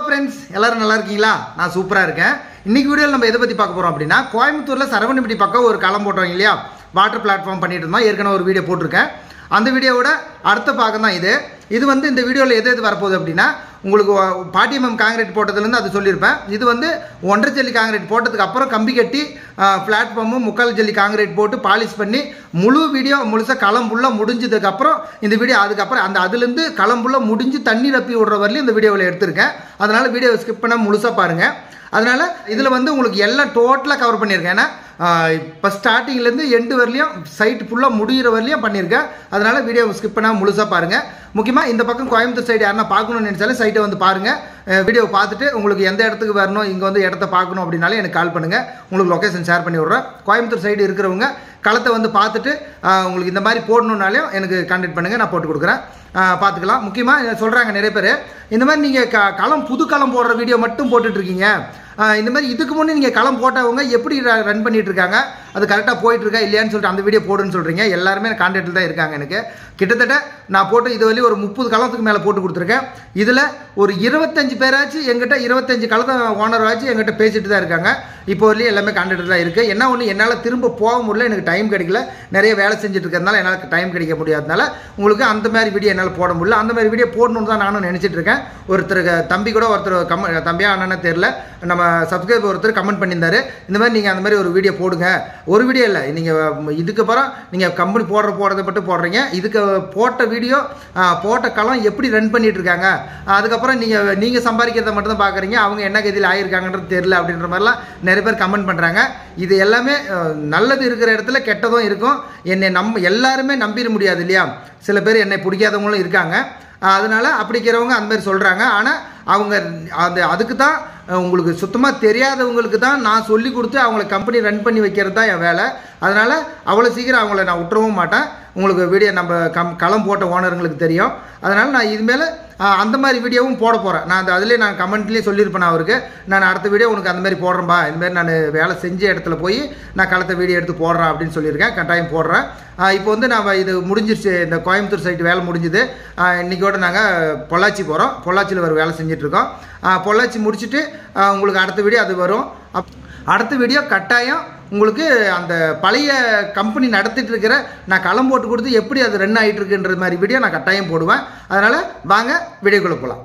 friends எல்லாரும் நல்லா இருக்கீங்களா நான் சூப்பராக இருக்கேன் இன்னைக்கு வீடியோவில் நம்ம எதை பற்றி பார்க்க போகிறோம் அப்படின்னா கோயம்புத்தூரில் சரவணப்பட்டி பக்கம் ஒரு களம் போட்டோம் இல்லையா வாட்டர் பிளாட்ஃபார்ம் பண்ணிட்டு இருந்தோம் ஏற்கனவே ஒரு வீடியோ போட்டிருக்கேன் அந்த வீடியோவோட அடுத்த பாகம் தான் இது இது வந்து இந்த வீடியோவில் எது எது வரப்போகுது அப்படின்னா உங்களுக்கு பாட்டிஎம்எம் காங்கிரீட் போட்டதுலேருந்து அது சொல்லியிருப்பேன் இது வந்து ஒன்றரை ஜல்லி காங்கிரீட் போட்டதுக்கு அப்புறம் கம்பி கட்டி பிளாட்ஃபார்மும் முக்கால் ஜல்லி காங்கிரீட் போட்டு பாலிஷ் பண்ணி முழு வீடியோ முழுசாக களம் ஃபுல்லாக முடிஞ்சதுக்கப்புறம் இந்த வீடியோ அதுக்கப்புறம் அந்த அதுலேருந்து களம் ஃபுல்லாக முடிஞ்சு தண்ணி ரப்பி விடுற வரலையும் இந்த வீடியோவில் எடுத்திருக்கேன் அதனால் வீடியோவை ஸ்கிப் பண்ண முழுசாக பாருங்கள் அதனால் இதில் வந்து உங்களுக்கு எல்லாம் டோட்டலாக கவர் பண்ணியிருக்கேன் ஏன்னா இப்போ ஸ்டார்டிங்லேருந்து எண்டு வரலையும் சைட் ஃபுல்லாக முடிகிற வரலையும் பண்ணியிருக்கேன் அதனால் வீடியோ ஸ்கிப் பண்ணாமல் முழுசாக பாருங்கள் முக்கியமாக இந்த பக்கம் கோயம்புத்தூர் சைடு யாருன்னா பார்க்கணும்னு நினச்சாலும் சைட்டை வந்து பாருங்கள் வீடியோவை பார்த்துட்டு உங்களுக்கு எந்த இடத்துக்கு வரணும் இங்கே வந்து இடத்த பார்க்கணும் அப்படின்னாலே எனக்கு கால் பண்ணுங்கள் உங்களுக்கு லொக்கேஷன் ஷேர் பண்ணி விட்றேன் கோயம்புத்தூர் சைடு இருக்கிறவங்க களத்தை வந்து பார்த்துட்டு ஆஹ், உங்களுக்கு இந்த மாதிரி போடணுன்னாலையும் எனக்கு கான்டாக்ட் பண்ணுங்கள் நான் போட்டு கொடுக்குறேன் ஆஹ், பார்த்துக்கலாம் முக்கியமாக சொல்கிறாங்க நிறைய பேர் இந்த மாதிரி நீங்கள் க களம் புது களம் போடுற வீடியோ மட்டும் போட்டுட்டு இருக்கீங்க ஆஹ், இந்த மாதிரி இதுக்கு முன்னே நீங்கள் களம் போட்டவங்க எப்படி ரன் பண்ணிட்டு இருக்காங்க அது கரெக்டாக போயிட்டு இருக்கா இல்லையான்னு சொல்லிட்டு அந்த வீடியோ போடுன்னு சொல்கிறீங்க எல்லாருமே கான்டாக்டில் தான் இருக்காங்க எனக்கு கிட்டத்தட்ட நான் போட்டு இது வரையும் ஒரு முப்பது களத்துக்கு மேலே போட்டு கொடுத்துருக்கேன் இதில் ஒரு இருபத்தஞ்சு பேராச்சும் எங்கிட்ட இருபத்தஞ்சு களத்தை ஓனர் ஆச்சு எங்கிட்ட பேசிட்டு தான் இருக்காங்க இப்போ வரலையும் எல்லாமே கான்டாக்ட் தான் இருக்குது என்ன ஒன்று என்னால் திரும்ப போக முடியல எனக்கு டைம் கிடைக்கல நிறைய வேலை செஞ்சுட்டு இருக்கிறதுனால என்னால் டைம் கிடைக்க முடியாதனால உங்களுக்கு அந்த மாதிரி வீடியோ என்னால் போட முடியல அந்த மாதிரி வீடியோ போடணும்னு தான் நானும் நினச்சிட்டு இருக்கேன் ஒருத்தருக்கு தம்பி கூட ஒருத்தர் கம்ம தம்பியா அண்ணனே தெரில நம்ம சப்ஸ்கிரைபர் ஒருத்தர் கமெண்ட் பண்ணியிருந்தாரு இந்த மாதிரி நீங்கள் அந்த மாதிரி ஒரு வீடியோ போடுங்க ஒரு வீடியோ இல்லை நீங்கள் இதுக்கு அப்புறம் நீங்கள் கம்பெனி போடுற போடுறத மட்டும் போடுறீங்க இதுக்கு போட்ட வீடியோ போட்ட களம் எப்படி ரன் பண்ணிட்டு இருக்காங்க அதுக்கப்புறம் நீங்கள் நீங்கள் சம்பாதிக்கிறத மட்டும் தான் பார்க்குறீங்க அவங்க என்ன கதியில் ஆயிருக்காங்கன்றது தெரில அப்படின்ற மாதிரிலாம் நிறைய பேர் கமெண்ட் பண்ணுறாங்க இது எல்லாமே அஹ், நல்லது இருக்கிற இடத்துல கெட்டதும் இருக்கும் என்னை நம்ப எல்லாருமே நம்பிட முடியாது இல்லையா சில பேர் என்னை பிடிக்காதவங்களும் இருக்காங்க அஹ், அதனால அப்படிக்கிறவங்க அந்த மாதிரி சொல்கிறாங்க ஆனால் அவங்க அந்த அதுக்கு தான் அஹ், உங்களுக்கு சுத்தமாக தெரியாதவங்களுக்கு தான் நான் சொல்லி கொடுத்து அவங்கள கம்பெனி ரன் பண்ணி வைக்கிறது தான் என் வேலை அதனால் அவ்வளோ சீக்கிரம் அவங்கள நான் விட்டுறவும் மாட்டேன் உங்களுக்கு வீடியோ நம்ம கம் களம் போட்ட ஓனருங்களுக்கு தெரியும் அதனால் நான் இதுமேலே அந்த மாதிரி வீடியோவும் போட போகிறேன் நான் அந்த அதிலே நான் கமெண்ட்லேயே சொல்லியிருப்பேன் நான் அவருக்கு நான் அடுத்த வீடியோ உனக்கு அந்த மாதிரி போடுறேன்பா இந்த மாதிரி நான் வேலை செஞ்ச இடத்துல போய் நான் களத்தை வீடியோ எடுத்து போடுறேன் அப்படின்னு சொல்லியிருக்கேன் கட்டாயம் போடுறேன் ஆஹ் இப்போ வந்து நான் இது முடிஞ்சிருச்சு இந்த கோயம்புத்தூர் சைட்டு வேலை முடிஞ்சுது ஆஹ் இன்னைக்கோட நாங்கள் பொள்ளாச்சி போகிறோம் பொள்ளாச்சியில் ஒரு வேலை செஞ்சிட்ருக்கோம் பொள்ளாச்சி முடிச்சுட்டு ஆஹ் உங்களுக்கு அடுத்த வீடியோ அது வரும் அப் அடுத்த வீடியோ கட்டாயம் உங்களுக்கு அந்த பழைய கம்பெனி நடத்திட்டு இருக்கிற நான் களம் போட்டு கொடுத்து எப்படி அது ரன் ஆகிட்டு இருக்குன்ற மாதிரி வீடியோ நான் கட்டாயம் போடுவேன் அதனால் வாங்க வீடியோக்குள்ளே போகலாம்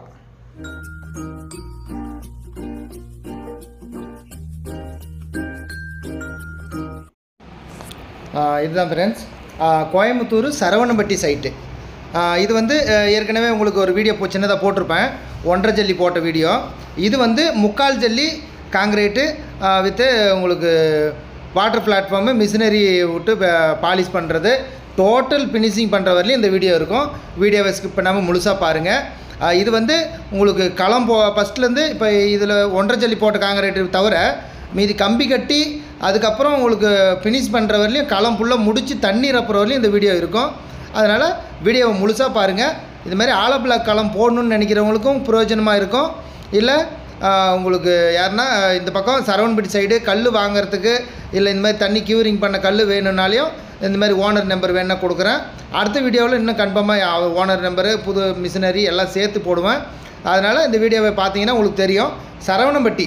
இதுதான் ஃப்ரெண்ட்ஸ் கோயம்புத்தூர் சரவணம்பட்டி சைட்டு ஆஹ் இது வந்து அஹ், ஏற்கனவே உங்களுக்கு ஒரு வீடியோ போ சின்னதாக போட்டிருப்பேன் ஒன்றரை ஜல்லி போட்ட வீடியோ இது வந்து முக்கால் ஜல்லி காங்கிரீட்டு வித்து உங்களுக்கு வாட்டர் பிளாட்ஃபார்மு மிஷினரி விட்டு பாலிஷ் பண்ணுறது டோட்டல் ஃபினிஷிங் பண்ணுற வரலையும் இந்த வீடியோ இருக்கும் வீடியோவை ஸ்கிப் பண்ணாமல் முழுசாக பாருங்கள் ஆஹ் இது வந்து உங்களுக்கு களம் போ ஃபஸ்ட்லேருந்து இப்போ இதில் ஒன்றரை ஜல்லி போட்ட காங்கிரீட்டு தவிர மீதி கம்பி கட்டி அதுக்கப்புறம் உங்களுக்கு ஃபினிஷ் பண்ணுற வரலையும் களம் ஃபுல்லாக முடித்து தண்ணி ரப்புற வரலையும் இந்த வீடியோ இருக்கும் அதனால் வீடியோவை முழுசாக பாருங்கள் இது மாதிரி ஆலப்பிளா களம் போடணும்னு நினைக்கிறவங்களுக்கும் பிரயோஜனமாக இருக்கும் இல்லை ஆஹ், உங்களுக்கு யாருன்னா ஆஹ், இந்த பக்கம் சரவணப்பட்டி சைடு கல் வாங்குறதுக்கு இல்லை இந்த மாதிரி தண்ணி க்யூரிங் பண்ண கல் வேணும்னாலையும் இந்த மாதிரி ஓனர் நம்பர் வேணா கொடுக்குறேன் அடுத்த வீடியோவில் இன்னும் கன்ஃபார்மாக ஓனர் நம்பரு புது மிஷினரி எல்லாம் சேர்த்து போடுவேன் அதனால் இந்த வீடியோவை பார்த்தீங்கன்னா உங்களுக்கு தெரியும் சரவணம்பட்டி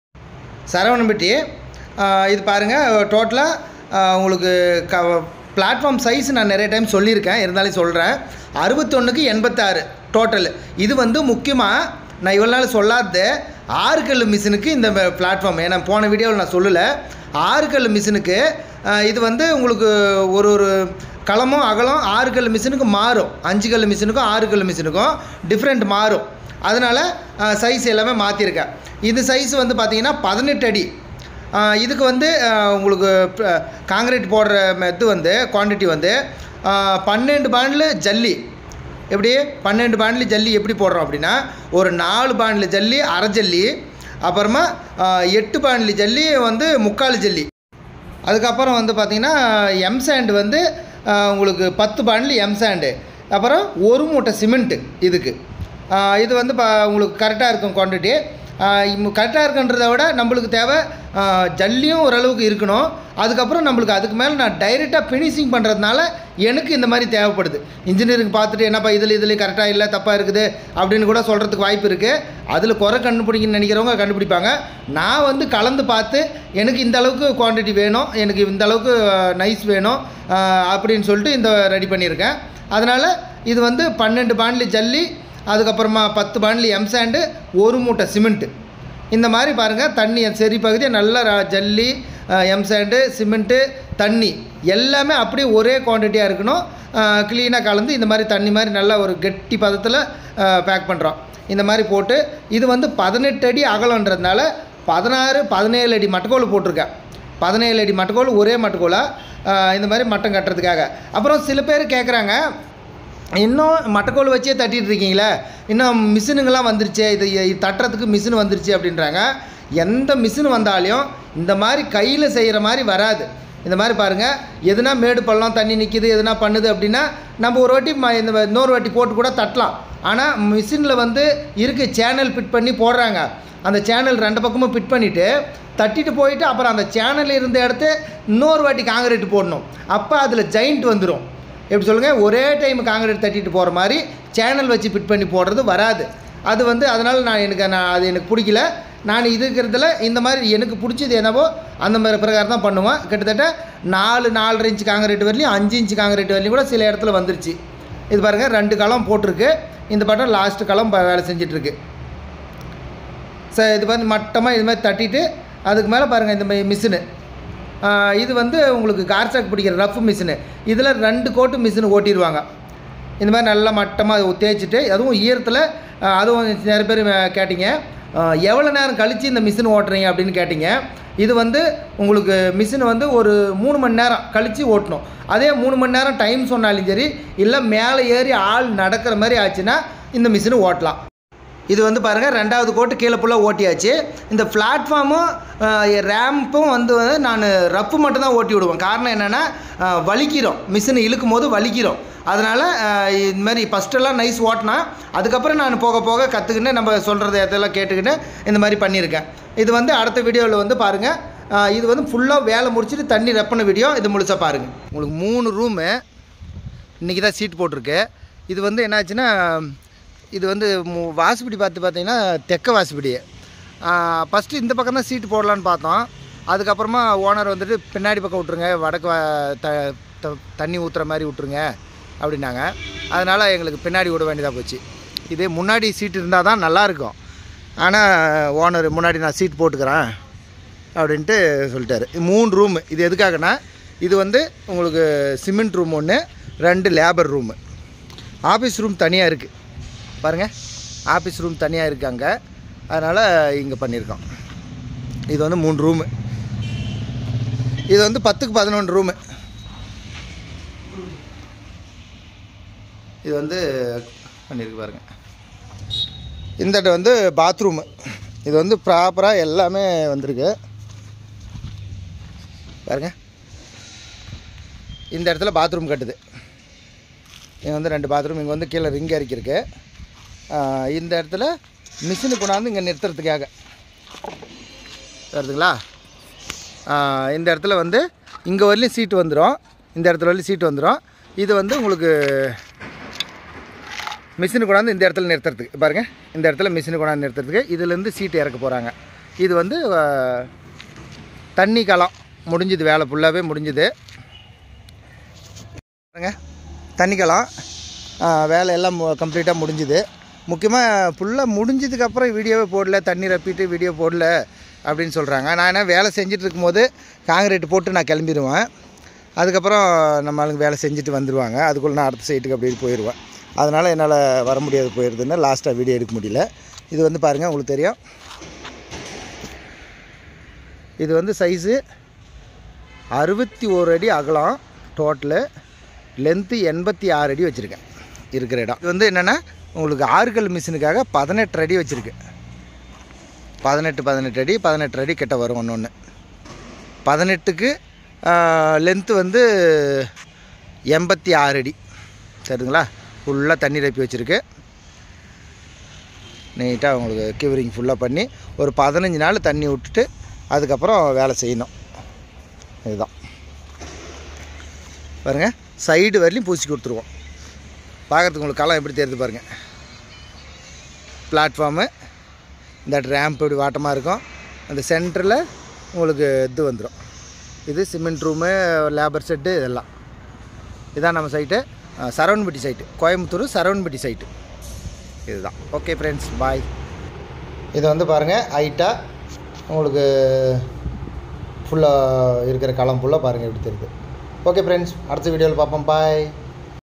சரவணம்பட்டி ஆஹ் இது பாருங்கள் டோட்டலாக உங்களுக்கு க பிளாட்ஃபார்ம் சைஸ் நான் நிறைய டைம் சொல்லியிருக்கேன் இருந்தாலும் சொல்கிறேன் அறுபத்தொன்றுக்கு எண்பத்தாறு டோட்டல் இது வந்து முக்கியமாக நான் இவ்வளோ நாள் சொல்லாத ஆறு கல் மிஷினுக்கு இந்த பிளாட்ஃபார்ம் ஏன்னா போன வீடியோவில் நான் சொல்லலை ஆறு கல் மிஷினுக்கு ஆஹ் இது வந்து உங்களுக்கு ஒரு ஒரு களமும் அகலம் ஆறு கல் மிஷினுக்கு மாறும் அஞ்சு கல் மிஷினுக்கும் ஆறு கல் மிஷினுக்கும் டிஃப்ரெண்ட் மாறும் அதனால் சைஸ் எல்லாமே மாற்றிருக்கேன் இது சைஸ் வந்து பார்த்தீங்கன்னா பதினெட்டு அடி ஆஹ் இதுக்கு வந்து ஆஹ் உங்களுக்கு ப- காங்கிரீட் போடுற இது வந்து குவான்டிட்டி வந்து ஆஹ் பன்னெண்டு பாண்டில் ஜல்லி எப்படி பன்னெண்டு பாண்டில் ஜல்லி எப்படி போடுறோம் அப்படின்னா ஒரு நாலு பாண்டில் ஜல்லி அரை ஜல்லி அப்புறமா ஆஹ் எட்டு பாண்டில் ஜல்லி வந்து முக்கால் ஜல்லி அதுக்கப்புறம் வந்து பார்த்திங்கன்னா எம் சாண்டு வந்து ஆஹ், உங்களுக்கு பத்து பாண்டில் எம் சாண்டு அப்புறம் ஒரு மூட்டை சிமெண்ட்டு இதுக்கு ஆஹ், இது வந்து பா உங்களுக்கு கரெக்டாக இருக்கும் குவான்டிட்டி கரெக்டாக இருக்குன்றதை விட நம்மளுக்கு தேவை ஆ, ஜல்லியும் ஓரளவுக்கு இருக்கணும் அதுக்கப்புறம் நம்மளுக்கு அதுக்கு மேலே நான் டைரெக்டாக ஃபினிஷிங் பண்ணுறதுனால எனக்கு இந்த மாதிரி தேவைப்படுது இன்ஜினியரிங் பார்த்துட்டு என்னப்பா இதில் இதில் கரெக்டாக இல்லை தப்பாக இருக்குது அப்படின்னு கூட சொல்கிறதுக்கு வாய்ப்பு இருக்குது அதில் குறை கண்டுபிடிக்கணும்னு நினைக்கிறவங்க கண்டுபிடிப்பாங்க நான் வந்து கலந்து பார்த்து எனக்கு இந்த அளவுக்கு குவான்டிட்டி வேணும் எனக்கு இந்த அளவுக்கு நைஸ் வேணும் ஆ, அப்படின்னு சொல்லிட்டு இந்த ரெடி பண்ணியிருக்கேன் அதனால் இது வந்து பன்னெண்டு பாண்ட்லி ஜல்லி அதுக்கப்புறமா பத்து பாண்ட்லி எம்சாண்டு ஒரு மூட்டை சிமெண்ட்டு இந்த மாதிரி பாருங்கள் தண்ணி சரி பகுதியை நல்லா ர- ஜல்லி எம்சாண்டு சிமெண்ட்டு தண்ணி எல்லாமே அப்படியே ஒரே குவான்டிட்டியாக இருக்கணும் க்ளீனாக கலந்து இந்த மாதிரி தண்ணி மாதிரி நல்லா ஒரு கெட்டி பதத்தில் பேக் பண்ணுறோம் இந்த மாதிரி போட்டு இது வந்து பதினெட்டு அடி அகலன்றதுனால பதினாறு பதினேழு அடி மட்டக்கோல் போட்டிருக்கேன் பதினேழு அடி மட்டக்கோல் ஒரே மட்டக்கோலாக இந்த மாதிரி மட்டம் கட்டுறதுக்காக அப்புறம் சில பேர் கேட்குறாங்க இன்னும் மட்டக்கோல் வச்சே தட்டிட்டு இருக்கீங்களே இன்னும் மிஷினுங்கெல்லாம் வந்துருச்சு இது இது தட்டுறதுக்கு மிஷின் வந்துருச்சு அப்படின்றாங்க எந்த மிஷின் வந்தாலும் இந்த மாதிரி கையில் செய்கிற மாதிரி வராது இந்த மாதிரி பாருங்கள் எதுனா மேடு பள்ளம் தண்ணி நிற்கிது எதுனா பண்ணுது அப்படின்னா நம்ம ஒரு வாட்டி ம- இந்த இன்னொரு வாட்டி போட்டு கூட தட்டலாம் ஆனால் மிஷினில் வந்து இருக்கு சேனல் ஃபிட் பண்ணி போடுறாங்க அந்த சேனல் ரெண்டு பக்கமும் ஃபிட் பண்ணிவிட்டு தட்டிட்டு போயிட்டு அப்புறம் அந்த சேனல் இருந்த இடத்த இன்னொரு வாட்டி காங்கிரீட் போடணும் அப்போ அதில் ஜெயிண்ட் வந்துடும் எப்படி சொல்லுங்கள் ஒரே டைம் காங்கிரீட் தட்டிட்டு போகிற மாதிரி சேனல் வச்சு ஃபிட் பண்ணி போடுறது வராது அது வந்து அதனால் நான் எனக்கு நான் அது எனக்கு பிடிக்கல நான் இது இருக்கிறதுல இந்த மாதிரி எனக்கு பிடிச்சது என்னவோ அந்த மாதிரி பிரகாரம் தான் பண்ணுவேன் கிட்டத்தட்ட நாலு நாலரை இன்ச்சு காங்கிரீட் வரலையும் அஞ்சு இன்ச்சு காங்கிரீட் வரலையும் கூட சில இடத்துல வந்துருச்சு இது பாருங்கள் ரெண்டு களம் போட்டிருக்கு இந்த பட்டம் லாஸ்ட்டு களம் ப- வேலை செஞ்சிட்ருக்கு ச இது வந்து மட்டமாக இது மாதிரி தட்டிட்டு அதுக்கு மேலே பாருங்கள் இந்த மாதிரி மிஷினு இது வந்து உங்களுக்கு கார்சாக் பிடிக்கிற ரஃப் மிஷினு இதில் ரெண்டு கோட்டு மிஷின் ஓட்டிடுவாங்க இந்த மாதிரி நல்லா மட்டமாக தேய்ச்சிட்டு அதுவும் ஈரத்தில் ஆஹ், அதுவும் நிறைய பேர் வே- கேட்டீங்க ஆஹ், எவ்வளோ நேரம் கழித்து இந்த மிஷின் ஓட்டுறீங்க அப்படின்னு கேட்டிங்க இது வந்து உங்களுக்கு மிஷின் வந்து ஒரு மூணு மணி நேரம் கழித்து ஓட்டணும் அதே மூணு மணி நேரம் டைம் சொன்னாலும் சரி இல்லை மேலே ஏறி ஆள் நடக்கிற மாதிரி ஆச்சுன்னா இந்த மிஷினு ஓட்டலாம் இது வந்து பாருங்கள் ரெண்டாவது கோட்டு கீழே ஃபுல்லாக ஓட்டியாச்சு இந்த பிளாட்ஃபார்மும் ரேம்பும் வந்து நான் ரப்பு மட்டும் தான் ஓட்டி விடுவேன் காரணம் என்னென்னா வலிக்கிறோம் மிஷின் இழுக்கும் போது வலிக்கிறோம் அதனால் இந்த மாதிரி ஃபஸ்ட்டெல்லாம் நைஸ் ஓட்டினா அதுக்கப்புறம் நான் போக போக கற்றுக்கின்னு நம்ம சொல்கிறத இதெல்லாம் கேட்டுக்கிட்டு இந்த மாதிரி பண்ணியிருக்கேன் இது வந்து அடுத்த வீடியோவில் வந்து பாருங்கள் இது வந்து ஃபுல்லாக வேலை முடிச்சுட்டு தண்ணி ரெப்பின வீடியோ இது முழுசாக பாருங்கள் உங்களுக்கு மூணு ரூமு இன்றைக்கி தான் சீட் போட்டிருக்கு இது வந்து என்னாச்சுன்னா இது வந்து மு- வாசுபடி பார்த்து பார்த்தீங்கன்னா தெக்க வாசுபடி ஃபஸ்ட்டு இந்த பக்கம் தான் சீட்டு போடலான்னு பார்த்தோம் அதுக்கப்புறமா ஓனர் வந்துட்டு பின்னாடி பக்கம் விட்ருங்க வடக்கு வா- த த- தண்ணி ஊற்றுற மாதிரி விட்ருங்க அப்படின்னாங்க அதனால் எங்களுக்கு பின்னாடி விட வேண்டியதாக போச்சு இதே முன்னாடி சீட் இருந்தால் தான் நல்லாயிருக்கும் ஆனால் ஓனர் முன்னாடி நான் சீட் போட்டுக்கிறேன் அப்படின்ட்டு சொல்லிட்டாரு இது மூணு ரூமு இது எதுக்காகனா இது வந்து உங்களுக்கு சிமெண்ட் ரூம் ஒன்று ரெண்டு லேபர் ரூமு ஆஃபீஸ் ரூம் தனியாக இருக்குது பாருங்கள் ஆஃபீஸ் ரூம் தனியாக இருக்குது அங்கே அதனால் இங்கே பண்ணியிருக்கோம் இது வந்து மூணு ரூமு இது வந்து பத்துக்கு பதினொன்று ரூமு இது வந்து பண்ணியிருக்கு பாருங்கள் இந்த இடம் வந்து பாத்ரூமு இது வந்து ப்ராப்பராக எல்லாமே வந்திருக்கு பாருங்க இந்த இடத்துல பாத்ரூம் கட்டுது இங்கே வந்து ரெண்டு பாத்ரூம் இங்கே வந்து கீழே ரிங் இறக்கியிருக்கு ஆஹ் இந்த இடத்துல மிஷினு கொண்டாந்து இங்கே நிறுத்துறதுக்காக வருதுங்களா ஆஹ் இந்த இடத்துல வந்து இங்கே வரலையும் சீட்டு வந்துடும் இந்த இடத்துல வரலையும் சீட்டு வந்துடும் இது வந்து உங்களுக்கு மிஷினு கொண்டாந்து இந்த இடத்துல நிறுத்துறதுக்கு பாருங்கள் இந்த இடத்துல மிஷினு கொண்டாந்து நிறுத்துறதுக்கு இதுலேருந்து சீட்டு இறக்க போகிறாங்க இது வந்து ஆஹ், தண்ணி களம் முடிஞ்சுது வேலை ஃபுல்லாகவே முடிஞ்சுது பாருங்க தண்ணி களம் ஆஹ், வேலை எல்லாம் கம்ப்ளீட்டாக முடிஞ்சுது முக்கியமாக ஃபுல்லாக முடிஞ்சதுக்கப்புறம் வீடியோவே போடல தண்ணி ரப்பிட்டு வீடியோ போடல அப்படின்னு சொல்கிறாங்க நான் என்ன வேலை செஞ்சுட்டு இருக்கும்போது காங்கிரீட் போட்டு நான் கிளம்பிடுவேன் அதுக்கப்புறம் நம்ம ஆளுங்க வேலை செஞ்சுட்டு வந்துடுவாங்க அதுக்குள்ளே நான் அடுத்த சைட்டுக்கு அப்படியே போயிடுவேன் அதனால் என்னால் வர முடியாது போயிருதுன்னு லாஸ்ட்டாக வீடியோ எடுக்க முடியல இது வந்து பாருங்கள் உங்களுக்கு தெரியும் இது வந்து சைஸு அறுபத்தி ஓரு அடி அகலம் டோட்டலு லென்த்து எண்பத்தி ஆறு அடி வச்சுருக்கேன் இருக்கிற இடம் இது வந்து என்னென்னா உங்களுக்கு ஆறுகல் மிஷினுக்காக பதினெட்டு அடி வச்சுருக்கு பதினெட்டு பதினெட்டு அடி பதினெட்டு அடி கிட்ட வரும் ஒன்று ஒன்று பதினெட்டுக்கு லென்த்து வந்து எண்பத்தி ஆறு அடி சரிங்களா ஃபுல்லாக தண்ணி ரப்பி வச்சுருக்கு நீட்டாக உங்களுக்கு கிவரிங் ஃபுல்லாக பண்ணி ஒரு பதினஞ்சு நாள் தண்ணி விட்டுட்டு அதுக்கப்புறம் வேலை செய்யணும் இதுதான் பாருங்கள் சைடு வரலையும் பூசி கொடுத்துருவோம் பார்க்குறதுக்கு உங்களுக்கு களம் எப்படி தெரியுது பாருங்கள் பிளாட்ஃபார்மு இந்த ரேம்ப் இப்படி வாட்டமாக இருக்கும் அந்த சென்டரில் உங்களுக்கு இது வந்துடும் இது சிமெண்ட் ரூமு லேபர் செட்டு இதெல்லாம் இதான் நம்ம site Saravanampatti site Coimbatore Saravanampatti site இதுதான் ஓகே ஃப்ரெண்ட்ஸ் பாய் இது வந்து பாருங்கள் ஹைட்டாக உங்களுக்கு ஃபுல்லாக இருக்கிற களம் ஃபுல்லாக பாருங்கள் எப்படி தெரியுது ஓகே ஃப்ரெண்ட்ஸ் அடுத்த வீடியோவில் பார்ப்போம் பாய்